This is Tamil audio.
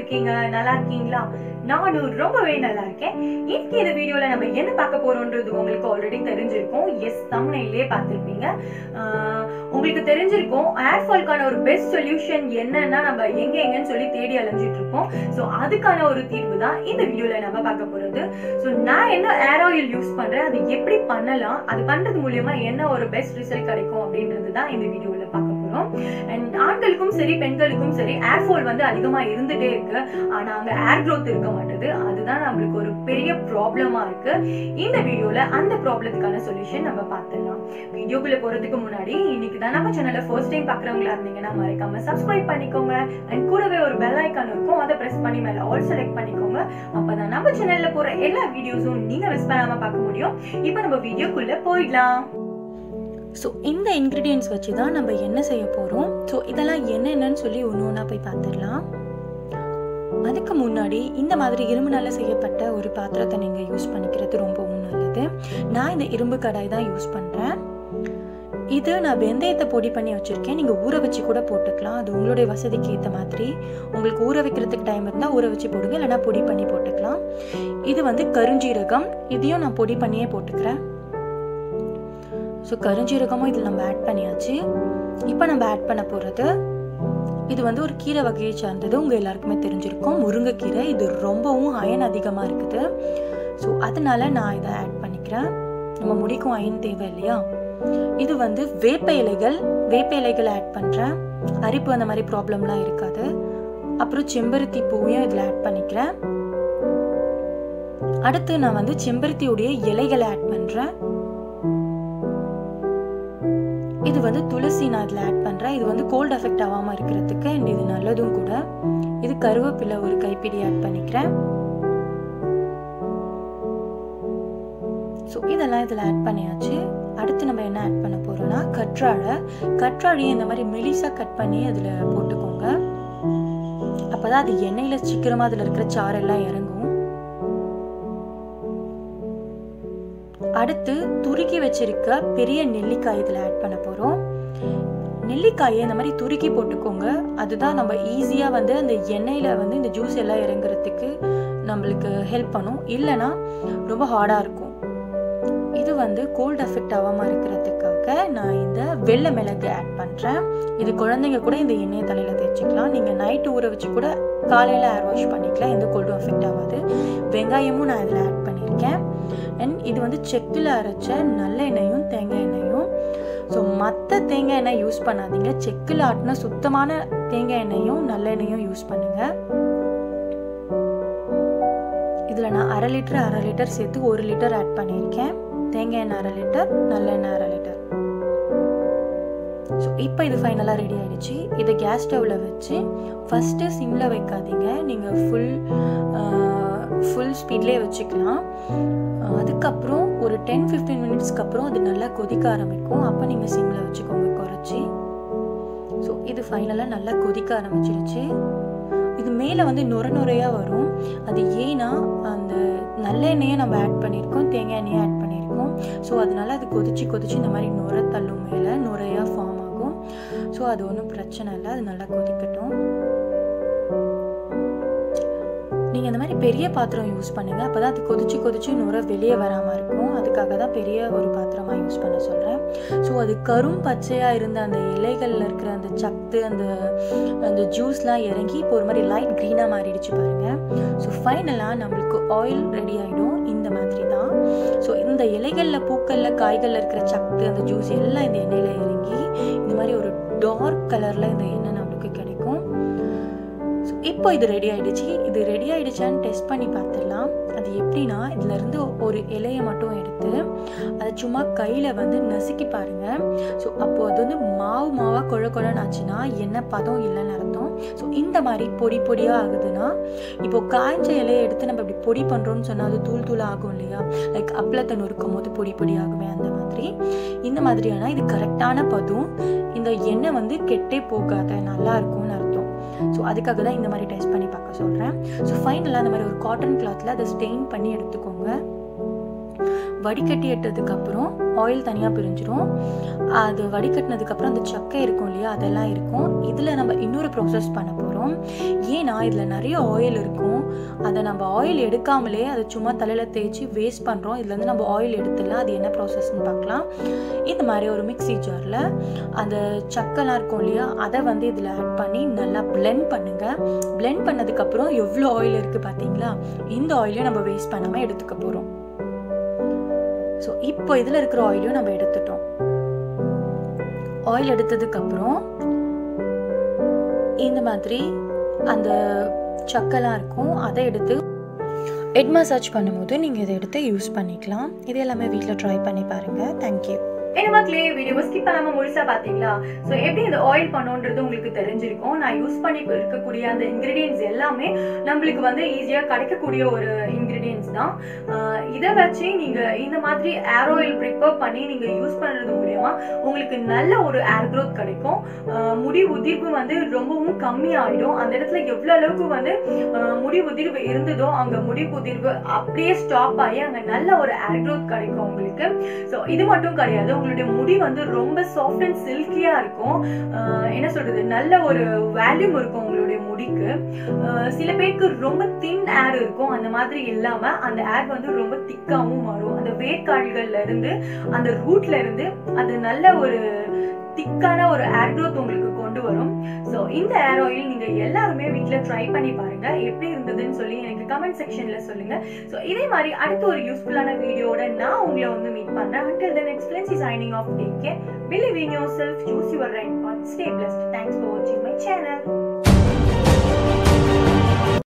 இருக்கீங்க நல்லா இருக்கீங்களா நானும் ரொம்பவே நல்லா இருக்கேன் இன்னைக்கு இந்த வீடியோல நம்ம என்ன பார்க்க போறோம்ன்றது உங்களுக்கு ஆல்ரெடி தெரிஞ்சிருக்கும் எஸ் தமிழ்லயே பார்த்திருப்பீங்க ஆஹ் உங்களுக்கு தெரிஞ்சிருக்கும் ஏர் ஃபால்க்கான ஒரு பெஸ்ட் சொல்யூஷன் என்னன்னா நம்ம எங்க எங்கன்னு சொல்லி தேடி அலைஞ்சிட்டு இருக்கோம் ஸோ அதுக்கான ஒரு தீர்வு தான் இந்த வீடியோல நம்ம பார்க்க போறது ஸோ நான் என்ன ஏர் ஆயில் யூஸ் பண்றேன் அது எப்படி பண்ணலாம் அது பண்றது மூலியமா என்ன ஒரு பெஸ்ட் ரிசல்ட் கிடைக்கும் அப்படின்றது தான் இந்த வீடியோல பார்க்க போறோம் அண்ட் ஆண்களுக்கும் சரி பெண்களுக்கும் சரி ஏர் ஃபால் வந்து அதிகமா இருந்துட்டே இருக்கு ஆனா அங்க ஏர் growth இருக்க மாட்டேது அதுதான் நம்மளுக்கு ஒரு பெரிய ப்ராப்ளமா இருக்கு இந்த வீடியோல அந்த ப்ராப்ளத்துக்கான சொல்யூஷன் நம்ம பார்த்துடலாம் வீடியோக்குள்ள போறதுக்கு முன்னாடி இன்னைக்கு தான் நம்ம சேனலை ஃபர்ஸ்ட் டைம் பாக்குறவங்களா இருந்தீங்கன்னா மறக்காம சப்ஸ்கிரைப் பண்ணிக்கோங்க அண்ட் கூடவே ஒரு பெல் ஐக்கான் இருக்கும் அதை பிரஸ் பண்ணி மேல ஆல் செலக்ட் பண்ணிக்கோங்க அப்பதான் நம்ம சேனல்ல போற எல்லா வீடியோஸும் நீங்க மிஸ் பண்ணாம பார்க்க முடியும் இப்போ நம்ம வீடியோக்குள்ள போயிடலாம் ஸோ இந்த இன்க்ரீடியன்ஸ் வச்சு தான் நம்ம என்ன செய்ய போகிறோம் ஸோ இதெல்லாம் என்னென்னு சொல்லி ஒன்று ஒன்றா போய் பார்த்துடலாம் அதுக்கு முன்னாடி இந்த மாதிரி இரும்புனால செய்யப்பட்ட ஒரு பாத்திரத்தை நீங்கள் யூஸ் பண்ணிக்கிறது ரொம்பவும் நல்லது நான் இந்த இரும்பு கடாய் தான் யூஸ் பண்ணுறேன் இது நான் வெந்தயத்தை பொடி பண்ணி வச்சுருக்கேன் நீங்கள் ஊற வச்சு கூட போட்டுக்கலாம் அது உங்களுடைய வசதிக்கு ஏற்ற மாதிரி உங்களுக்கு ஊற வைக்கிறதுக்கு டைம் இருந்தால் ஊற வச்சு போடுங்க இல்லைனா பொடி பண்ணி போட்டுக்கலாம் இது வந்து கருஞ்சீரகம் இதையும் நான் பொடி பண்ணியே போட்டுக்கிறேன் ஸோ கருஞ்சீரகமும் இதில் நம்ம ஆட் பண்ணியாச்சு இப்போ நம்ம ஆட் பண்ண போகிறது இது வந்து ஒரு கீரை வகையை சார்ந்தது உங்கள் எல்லாருக்குமே தெரிஞ்சிருக்கும் முருங்கைக்கீரை இது ரொம்பவும் அயன் அதிகமாக இருக்குது ஸோ அதனால நான் இதை ஆட் பண்ணிக்கிறேன் நம்ம முடிக்கும் அயன் தேவை இல்லையா இது வந்து வேப்ப இலைகள் வேப்ப இலைகள் ஆட் பண்ணுறேன் அரிப்பு அந்த மாதிரி ப்ராப்ளம்லாம் இருக்காது அப்புறம் செம்பருத்தி பூவையும் இதில் ஆட் பண்ணிக்கிறேன் அடுத்து நான் வந்து செம்பருத்தியுடைய இலைகளை ஆட் பண்ணுறேன் இது வந்து துளசி நான் இதில் ஆட் பண்ணுறேன் இது வந்து கோல்ட் எஃபெக்ட் ஆகாமல் இருக்கிறதுக்கு அண்ட் இது நல்லதும் கூட இது கருவேப்பிலை ஒரு கைப்பிடி ஆட் பண்ணிக்கிறேன் ஸோ இதெல்லாம் இதில் ஆட் பண்ணியாச்சு அடுத்து நம்ம என்ன ஆட் பண்ண போகிறோம்னா கற்றாழை கற்றாழையை இந்த மாதிரி மெலிசாக கட் பண்ணி அதில் போட்டுக்கோங்க அப்போ தான் அது எண்ணெயில் சீக்கிரமாக அதில் இருக்கிற சாரெல்லாம் இறங்கும் அடுத்து துருக்கி வச்சிருக்க பெரிய நெல்லிக்காய் இதில் ஆட் பண்ண போகிறோம் நெல்லிக்காயை இந்த மாதிரி துருக்கி போட்டுக்கோங்க அதுதான் நம்ம ஈஸியாக வந்து அந்த எண்ணெயில் வந்து இந்த ஜூஸ் எல்லாம் இறங்குறதுக்கு நம்மளுக்கு ஹெல்ப் பண்ணும் இல்லைன்னா ரொம்ப ஹார்டாக இருக்கும் இது வந்து கோல்ட் எஃபெக்ட் ஆகாமல் இருக்கிறதுக்காக நான் இந்த வெள்ளை மிளகு ஆட் பண்ணுறேன் இது குழந்தைங்க கூட இந்த எண்ணெயை தலையில் தேய்ச்சிக்கலாம் நீங்கள் நைட்டு ஊற வச்சு கூட காலையில் ஏர் வாஷ் பண்ணிக்கலாம் எந்த கோல்டும் எஃபெக்ட் ஆகாது வெங்காயமும் நான் இதில் ஆட் பண்ணியிருக்கேன் அண்ட் இது வந்து செக்கில் அரைச்ச நல்லெண்ணெயும் தேங்காய் எண்ணெயும் ஸோ மற்ற தேங்காய் எண்ணெய் யூஸ் பண்ணாதீங்க செக்கில் ஆட்டின சுத்தமான தேங்காய் எண்ணெயும் நல்லெண்ணெயும் யூஸ் பண்ணுங்கள் இதில் நான் அரை லிட்டர் அரை லிட்டர் சேர்த்து ஒரு லிட்டர் ஆட் பண்ணியிருக்கேன் தேங்காய் எண்ணெய் அரை லிட்டர் நல்லெண்ணெய் அரை லிட்டர் ஸோ இப்போ இது ஃபைனலாக ரெடி ஆகிடுச்சு இதை கேஸ் ஸ்டவ்வில் வச்சு ஃபஸ்ட்டு சிம்மில் வைக்காதீங்க நீங்கள் ஃபுல் ஃபுல் ஸ்பீட்லேயே வச்சுக்கலாம் அதுக்கப்புறம் ஒரு டென் ஃபிஃப்டீன் மினிட்ஸ்க்கு அப்புறம் அது நல்லா கொதிக்க ஆரம்பிக்கும் அப்போ நீங்கள் சிம்மில் வச்சுக்கோங்க குறைச்சி ஸோ இது ஃபைனலாக நல்லா கொதிக்க ஆரம்பிச்சிருச்சு இது மேலே வந்து நுர நுரையாக வரும் அது ஏன்னா அந்த நல்லெண்ணெயை நம்ம ஆட் பண்ணியிருக்கோம் தேங்காய் எண்ணெயை ஆட் பண்ணியிருக்கோம் ஸோ அதனால அது கொதிச்சு கொதிச்சு இந்த மாதிரி நுர தள்ளும் மேலே நுரையாக ஃபார்ம் ஆகும் ஸோ அது ஒன்றும் பிரச்சனை இல்லை அது நல்லா கொதிக்கட்டும் நீங்கள் இந்த மாதிரி பெரிய பாத்திரம் யூஸ் பண்ணுங்கள் அப்போ தான் அது கொதிச்சு கொதிச்சு நுர வெளியே வராமல் இருக்கும் அதுக்காக தான் பெரிய ஒரு பாத்திரமாக யூஸ் பண்ண சொல்கிறேன் ஸோ அது கரும் பச்சையாக இருந்த அந்த இலைகளில் இருக்கிற அந்த சத்து அந்த அந்த ஜூஸ்லாம் இறங்கி இப்போ ஒரு மாதிரி லைட் க்ரீனாக மாறிடுச்சு பாருங்கள் ஸோ ஃபைனலாக நம்மளுக்கு ஆயில் ரெடி ஆகிடும் இந்த மாதிரி தான் ஸோ இந்த இலைகளில் பூக்களில் காய்களில் இருக்கிற சத்து அந்த ஜூஸ் எல்லாம் இந்த எண்ணெயில் இறங்கி இந்த மாதிரி ஒரு டார்க் கலரில் இந்த எண்ணெய் நம்மளுக்கு கிடைக்கும் ஸோ இப்போ இது ரெடி ஆயிடுச்சு இது ரெடி ஆயிடுச்சான்னு டெஸ்ட் பண்ணி பார்த்துடலாம் அது எப்படின்னா இதுலேருந்து ஒரு இலையை மட்டும் எடுத்து அதை சும்மா கையில் வந்து நசுக்கி பாருங்கள் ஸோ அப்போ அது வந்து மாவு மாவாக குழ குழன்னு ஆச்சுன்னா என்ன பதம் இல்லைன்னு அர்த்தம் ஸோ இந்த மாதிரி பொடி பொடியாக ஆகுதுன்னா இப்போ காய்ஞ்ச இலையை எடுத்து நம்ம இப்படி பொடி பண்ணுறோம்னு சொன்னால் அது தூள் தூள் ஆகும் இல்லையா லைக் அப்பளத்தை நொறுக்கும் போது பொடி பொடி ஆகுமே அந்த மாதிரி இந்த மாதிரியான இது கரெக்டான பதம் இந்த எண்ணெய் வந்து கெட்டே போகாத நல்லா இருக்கும்னு அர்த்தம் ஸோ அதுக்காக தான் இந்த மாதிரி டெஸ்ட் பண்ணி பார்க்க சொல்கிறேன் ஸோ ஃபைனலாக அந்த மாதிரி ஒரு காட்டன் கிளாத்தில் அதை ஸ்டெயின் பண்ணி எடுத்துக்கோங்க வடிகட்டி எடுத்ததுக்கு அப்புறம் ஆயில் தனியாக பிரிஞ்சிரும் அது வடிகட்டினதுக்கு அப்புறம் அந்த சக்கை இருக்கும் இல்லையா அதெல்லாம் இருக்கும் இதில் நம்ம இன்னொரு ப்ராசஸ் பண்ண போகிறோம் பண்ணணும் ஏன்னா இதில் நிறைய ஆயில் இருக்கும் அதை நம்ம ஆயில் எடுக்காமலே அதை சும்மா தலையில் தேய்ச்சி வேஸ்ட் பண்ணுறோம் இதுலேருந்து நம்ம ஆயில் எடுத்துடலாம் அது என்ன ப்ராசஸ்ன்னு பார்க்கலாம் இந்த மாதிரி ஒரு மிக்ஸி ஜாரில் அந்த சக்கெல்லாம் இருக்கும் இல்லையா அதை வந்து இதில் ஆட் பண்ணி நல்லா blend பண்ணுங்கள் blend பண்ணதுக்கப்புறம் எவ்வளோ ஆயில் இருக்குது பார்த்தீங்களா இந்த ஆயிலையும் நம்ம வேஸ்ட் பண்ணாமல் எடுத்துக்க போகிறோம் ஸோ இப்போ இதில் இருக்கிற ஆயிலையும் நம்ம எடுத்துட்டோம் ஆயில் எடுத்ததுக்கப்புறம் இந்த மாதிரி அந்த சக்கெல்லாம் இருக்கும் அதை எடுத்து ஹெட் மசாஜ் பண்ணும்போது நீங்கள் இதை எடுத்து யூஸ் பண்ணிக்கலாம் இது எல்லாமே வீட்டில் ட்ரை பண்ணி பாருங்கள் தேங்க்யூ என்ன மக்களே வீடியோவை ஸ்கிப் பண்ணாம முழுசா பாத்தீங்களா சோ எப்படி இந்த ஆயில் பண்ணோன்றது உங்களுக்கு தெரிஞ்சிருக்கும் நான் யூஸ் பண்ணி இருக்கக்கூடிய அந்த இன்கிரீடியன்ஸ் எல்லாமே நம்மளுக்கு வந்து ஈஸியா கிடைக்கக்கூடிய ஒரு இன்கிரீடியன்ஸ் தான் ஆஹ் இதை வச்சு நீங்க இந்த மாதிரி ஏர் ஆயில் ப்ரிப்பேர் பண்ணி நீங்க யூஸ் பண்றது மூலியமா உங்களுக்கு நல்ல ஒரு ஏர் growth கிடைக்கும் ஆஹ் முடி உதிர்வு வந்து ரொம்பவும் கம்மி ஆயிடும் அந்த இடத்துல எவ்வளவு அளவுக்கு வந்து ஆஹ் முடி உதிர்வு இருந்ததோ அங்க முடி உதிர்வு அப்படியே ஸ்டாப் ஆகி அங்க நல்ல ஒரு ஏர் growth கிடைக்கும் உங்களுக்கு ஸோ இது மட்டும் கிடையாது உங்களுடைய முடி வந்து ரொம்ப சாஃப்ட் அண்ட் சில்கியா இருக்கும் ஆஹ் என்ன சொல்றது நல்ல ஒரு வேல்யூம் இருக்கும் உங்களுடைய முடிக்கு ஆஹ் சில பேருக்கு ரொம்ப தின் ஏர் இருக்கும் அந்த மாதிரி இல்லாம அந்த ஏர் வந்து ரொம்ப திக்காவும் மாறும் அந்த வேர்க்கால்கள்ல இருந்து அந்த ரூட்ல இருந்து அது நல்ல ஒரு திக்கான ஒரு ஏர் growth உங்களுக்கு கொண்டு வரும் ஸோ இந்த ஏர் ஆயில் நீங்க எல்லாருமே வீட்ல ட்ரை பண்ணி பாருங்க எப்படி இருந்ததுன்னு சொல்லி எனக்கு கமெண்ட் செக்ஷன்ல சொல்லுங்க ஸோ இதே மாதிரி அடுத்த ஒரு யூஸ்ஃபுல்லான வீடியோட நான் உங்களை வந்து மீட் பண்றேன் until then explains signing off take care believe in yourself choose your right path stay blessed thanks for watching my channel